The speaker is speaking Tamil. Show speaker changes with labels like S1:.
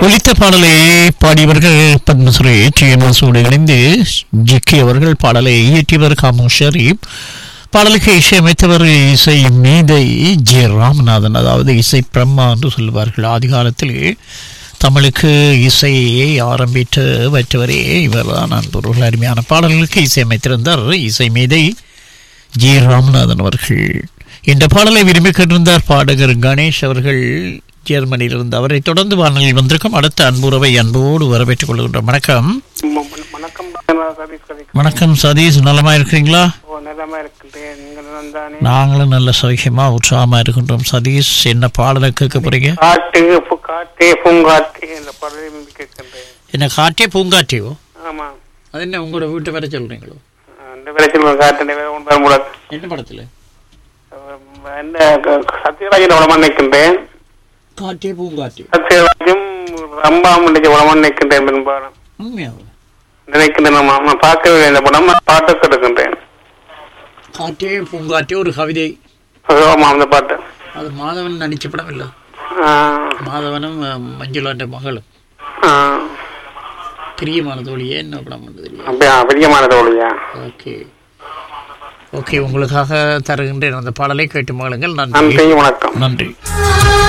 S1: ஒலித்த பாடலை பாடியவர்கள் பத்மஸ்ரீ டி எம் சூடு இணைந்து ஜிக்கி அவர்கள் பாடலை இயற்றியவர் காமு ஷரீப் பாடலுக்கு இசையமைத்தவர் இசை மீதை ஜி ராமநாதன் அதாவது இசை பிரம்மா என்று சொல்லுவார்கள் ஆதி காலத்தில் தமிழுக்கு இசையை ஆரம்பித்து வைத்தவரே இவர்தான் நண்பர்கள் அருமையான பாடல்களுக்கு இசையமைத்திருந்தார் இசை மீதை ஜி ராமநாதன் அவர்கள் இந்த பாடலை விரும்பி கேட்டிருந்தார் பாடகர் கணேஷ் அவர்கள் ஜெர்மனியிலிருந்து அவரை தொடர்ந்து வானொலியில் வந்திருக்கும் அடுத்த அன்புறவை அன்போடு வரவேற்றுக் கொள்கின்றோம் வணக்கம்
S2: ம- ம- வணக்கம் நான் சதீஷ் கதிக்
S1: வணக்கம் சதீஷ் நலமா இருக்கிறீங்களா
S2: ஓ நலமா இருக்கின்றேன் நீங்கள் வந்தானே
S1: நாங்களும் நல்ல சௌக்கியமா உற்சாகமா இருக்கின்றோம் சதீஷ் என்ன பாடலை கேட்க போறீங்க
S2: காட்டு பு- காட்டே பூங்காட்டே என்ற பாடலை விரும்பி கேட்கின்றேன்
S1: என்ன காற்றே பூங்காற்றியோ
S2: ஆமா
S1: அது என்ன உங்களோட வீட்டை வர சொல்றீங்களோ
S2: அந்த பிரச்சனை காட்டு வேற ஒன்று வர முடியாது
S1: என்ன படத்துல
S2: என்ன க- சத்யராஜன் உடம்பு நிற்கின்றேன்
S1: காற்றே பூங்காற்றி
S2: சத்யராஜும் ரம்பாம் உடம்பு நிற்கின்றேன் பெரும்பாலும்
S1: உண்மையாவே
S2: நினைக்கின்றேன் ஆமா. நான் பார்க்கவே இல்லை இந்த படம் நான் பாட்டு கேட்டுக்கின்றேன்
S1: காற்றே பூங்காற்றே ஒரு கவிதை
S2: ஆமா அந்த பாட்டு
S1: அது மாதவன் நடிச்ச படம் இல்லை
S2: ஆ,
S1: மாதவனும் அஹ், மஞ்சுளாண்ட மகளும்
S2: ஆ.
S1: பிரியமான தோழியே என்ன படம் பண்ணது தெரியும்
S2: அப்படியா பிரியமான தோழியா
S1: ஓகே ஓகே உங்களுக்காக தருகின்றேன் அந்த பாடலை கேட்டு மகளுங்கள் நன்றி
S2: நன்றி வணக்கம்
S1: நன்றி